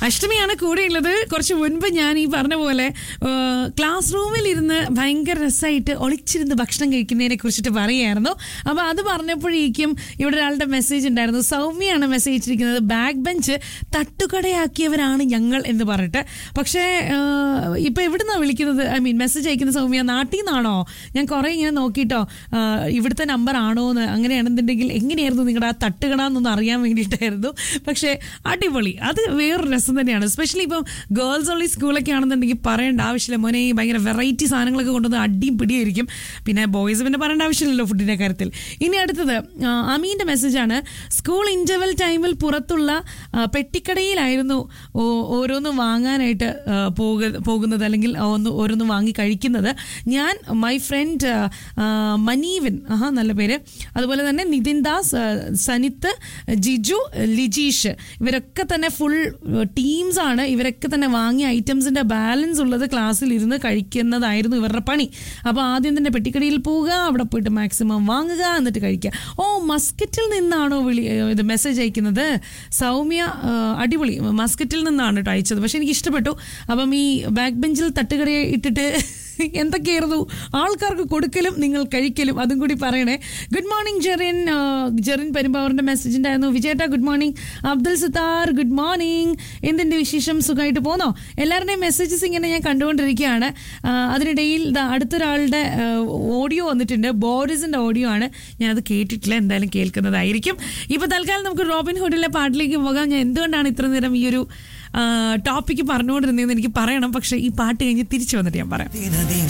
അഷ്ടമിയാണ് കൂടെയുള്ളത് കുറച്ച് മുൻപ് ഞാൻ ഈ പറഞ്ഞ പോലെ ഏഹ്, ക്ലാസ് റൂമിൽ ഇരുന്ന് ഭയങ്കര രസമായിട്ട് ഒളിച്ചിരുന്ന് ഭക്ഷണം കഴിക്കുന്നതിനെ കുറിച്ചിട്ട് പറയുമായിരുന്നു അപ്പോൾ അത് പറഞ്ഞപ്പോഴേക്കും ഇവിടെ ഒരാളുടെ മെസ്സേജ് ഉണ്ടായിരുന്നു സൗമ്യയാണ് മെസ്സേജ് ഇട്ടിരിക്കുന്നത് ബാക്ക് ബെഞ്ച് തട്ടുകടയാക്കിയവരാണ് ഞങ്ങൾ എന്ന് പറഞ്ഞിട്ട് പക്ഷേ ഏഹ്, ഇപ്പൊ എവിടുന്നാ വിളിക്കുന്നത് ഐ മീൻ മെസ്സേജ് അയക്കുന്ന സൗമ്യ നാട്ടിൽ നിന്നാണോ ഞാൻ കുറെ ഇങ്ങനെ നോക്കിയിട്ടോ ഏഹ്, ഇവിടുത്തെ നമ്പർ ആണോ എന്ന് അങ്ങനെയാണെന്നുണ്ടെങ്കിൽ എങ്ങനെയായിരുന്നു നിങ്ങളുടെ ആ തട്ടുകട എന്നൊന്ന് അറിയാൻ വേണ്ടിയിട്ടായിരുന്നു പക്ഷേ അടിപൊളി അത് വേറൊരു രസം തന്നെയാണ് എസ്പെഷ്യലി ഇപ്പം ഗേൾസ് ഓൺലി സ്കൂളൊക്കെ ആണെന്നുണ്ടെങ്കിൽ പറയേണ്ട ആവശ്യമില്ല മോനെ ഈ ഭയങ്കര വെറൈറ്റി സാധനങ്ങളൊക്കെ കൊണ്ടുവന്ന് അടിയും പിടിയായിരിക്കും പിന്നെ ബോയ്സ് പിന്നെ പറയേണ്ട ആവശ്യമില്ലല്ലോ ഫുഡിന്റെ കാര്യത്തിൽ ഇനി അടുത്തത് ആ, അമീന്റെ മെസ്സേജാണ് സ്കൂൾ ഇന്റർവെൽ ടൈമിൽ പുറത്തുള്ള ആ, പെട്ടിക്കടയിലായിരുന്നു ഓ- ഓരോന്ന് വാങ്ങാനായിട്ട് ആ, പോക- പോകുന്നത് അല്ലെങ്കിൽ ഒന്ന് ഓരോന്ന് വാങ്ങി കഴിക്കുന്നത് ഞാൻ മൈ ഫ്രണ്ട് മനീവൻ ആഹാ നല്ല പേര് അതുപോലെ തന്നെ നിതിൻ ദാസ് ആ, സനിത്ത് ജിജു ലിജീഷ് ഇവരൊക്കെ തന്നെ ഫുൾ ടീംസ് ആണ് ഇവരൊക്കെ തന്നെ വാങ്ങിയ ഐറ്റംസിന്റെ ബാലൻസ് ഉള്ളത് ക്ലാസ്സിൽ ഇരുന്ന് കഴിക്കുന്നതായിരുന്നു ഇവരുടെ പണി അപ്പോൾ ആദ്യം തന്നെ പെട്ടിക്കടിയിൽ പോവുക അവിടെ പോയിട്ട് മാക്സിമം വാങ്ങുക എന്നിട്ട് കഴിക്കുക ഓ മസ്കറ്റിൽ നിന്നാണോ വിളി ഇത് മെസ്സേജ് അയക്കുന്നത് സൗമ്യ ആ, അടിപൊളി മസ്കറ്റിൽ നിന്നാണ് കേട്ടോ അയച്ചത് പക്ഷെ എനിക്ക് ഇഷ്ടപ്പെട്ടു അപ്പം ഈ ബാക്ക് ബെഞ്ചിൽ തട്ടുകടയെ ഇട്ടിട്ട് എന്തൊക്കെയായിരുന്നു ആൾക്കാർക്ക് കൊടുക്കലും നിങ്ങൾ കഴിക്കലും അതും കൂടി പറയണേ ഗുഡ് മോർണിംഗ് ജെറിൻ ആ, ജെറിൻ പെരുമ്പാവറിന്റെ മെസ്സേജ് ഉണ്ടായിരുന്നു വിജയേട്ട good morning Abdul Sithar good morning എന്തിന്റെ വിശേഷം സുഖമായിട്ട് പോന്നോ എല്ലാവരുടെയും മെസ്സേജസ് ഇങ്ങനെ ഞാൻ കണ്ടുകൊണ്ടിരിക്കുകയാണ് ആ, അതിനിടയിൽ ദാ അടുത്തൊരാളുടെ ഓഡിയോ വന്നിട്ടുണ്ട് ബോറിസിന്റെ ഓഡിയോ ആണ് ഞാനത് കേട്ടിട്ടില്ല എന്തായാലും കേൾക്കുന്നതായിരിക്കും ഇപ്പൊ തൽക്കാലം നമുക്ക് റോബിൻ ഹുഡിലെ പാട്ടിലേക്ക് പോകാം ഞാൻ എന്തുകൊണ്ടാണ് ഇത്ര നേരം ഈ ഒരു ടോപ്പിക്ക് പറഞ്ഞുകൊണ്ടിരുന്നതെന്ന് എനിക്ക് പറയണം പക്ഷേ ഈ പാട്ട് കഴിഞ്ഞ് തിരിച്ചു വന്നിട്ട് ഞാൻ പറയാം ദിനദിന